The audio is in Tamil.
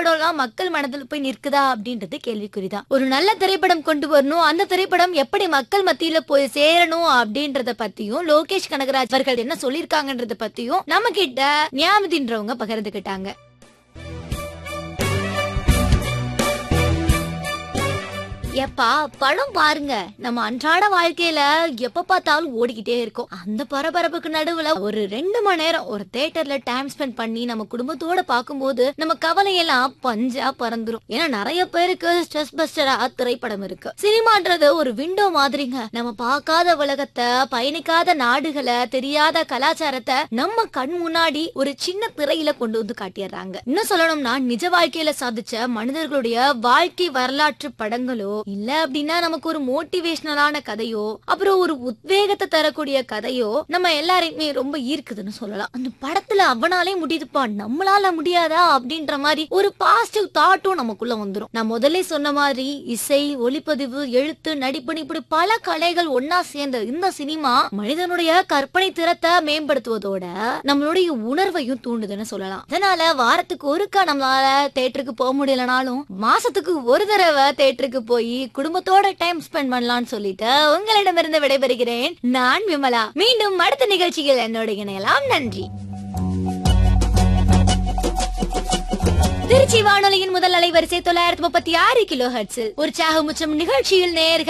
திரைப்படம்லாம் மக்கள் மனதில் போய் நிற்குதா அப்படின்றது கேள்விக்குறிதான் ஒரு நல்ல திரைப்படம் கொண்டு வரணும் அந்த திரைப்படம் எப்படி மக்கள் மத்தியில போய் சேரணும் அப்படின்றத பத்தியும் லோகேஷ் கனகராஜ் அவர்கள் என்ன சொல்லியிருக்காங்கன்றத பத்தியும் நம்ம கிட்ட ஞாபதின்றவங்க பகிர்ந்துக்கிட்டாங்க எப்பா படம் பாருங்க நம்ம அன்றாட வாழ்க்கையில எப்ப பார்த்தாலும் ஓடிக்கிட்டே இருக்கோம் அந்த பரபரப்புக்கு நடுவுல ஒரு ரெண்டு மணி நேரம் ஒரு தியேட்டர்ல டைம் ஸ்பெண்ட் பண்ணி நம்ம குடும்பத்தோட பார்க்கும்போது நம்ம கவலையெல்லாம் பஞ்சா பறந்துரும் ஏன்னா நிறைய பேருக்கு ஸ்ட்ரெஸ் பஸ்டரா திரைப்படம் இருக்கு சினிமான்றது ஒரு விண்டோ மாதிரிங்க நம்ம பார்க்காத உலகத்தை பயணிக்காத நாடுகளை தெரியாத கலாச்சாரத்தை நம்ம கண் முன்னாடி ஒரு சின்ன திரையில கொண்டு வந்து காட்டிடுறாங்க இன்னும் சொல்லணும்னா நிஜ வாழ்க்கையில சாதிச்ச மனிதர்களுடைய வாழ்க்கை வரலாற்று படங்களோ இல்ல அப்படின்னா நமக்கு ஒரு மோட்டிவேஷனலான கதையோ அப்புறம் ஒரு உத்வேகத்தை தரக்கூடிய கதையோ நம்ம எல்லாரையுமே ரொம்ப ஈர்க்குதுன்னு சொல்லலாம் அந்த படத்துல அவனாலே முடியுதுப்பா நம்மளால முடியாதா அப்படின்ற மாதிரி ஒரு பாசிட்டிவ் தாட்டும் நமக்குள்ள வந்துரும் நான் முதல்ல சொன்ன மாதிரி இசை ஒளிப்பதிவு எழுத்து நடிப்பு இப்படி பல கலைகள் ஒன்னா சேர்ந்த இந்த சினிமா மனிதனுடைய கற்பனை திறத்தை மேம்படுத்துவதோட நம்மளுடைய உணர்வையும் தூண்டுதுன்னு சொல்லலாம் அதனால வாரத்துக்கு ஒருக்கா நம்மளால தேட்டருக்கு போக முடியலனாலும் மாசத்துக்கு ஒரு தடவை தேட்டருக்கு போய் குடும்பத்தோட டைம் ஸ்பெண்ட் பண்ணலாம்னு சொல்லிட்டு உங்களிடமிருந்து விடைபெறுகிறேன் நான் விமலா மீண்டும் அடுத்த நிகழ்ச்சியில் என்னோட இணையலாம் நன்றி திருச்சி வானொலியின் முதல் அலைவரிசை தொள்ளாயிரத்தி முப்பத்தி ஆறு கிலோ ஹெர்ட்ஸில் உற்சாக முச்சம் நிகழ்ச்சியில் நேர்கள்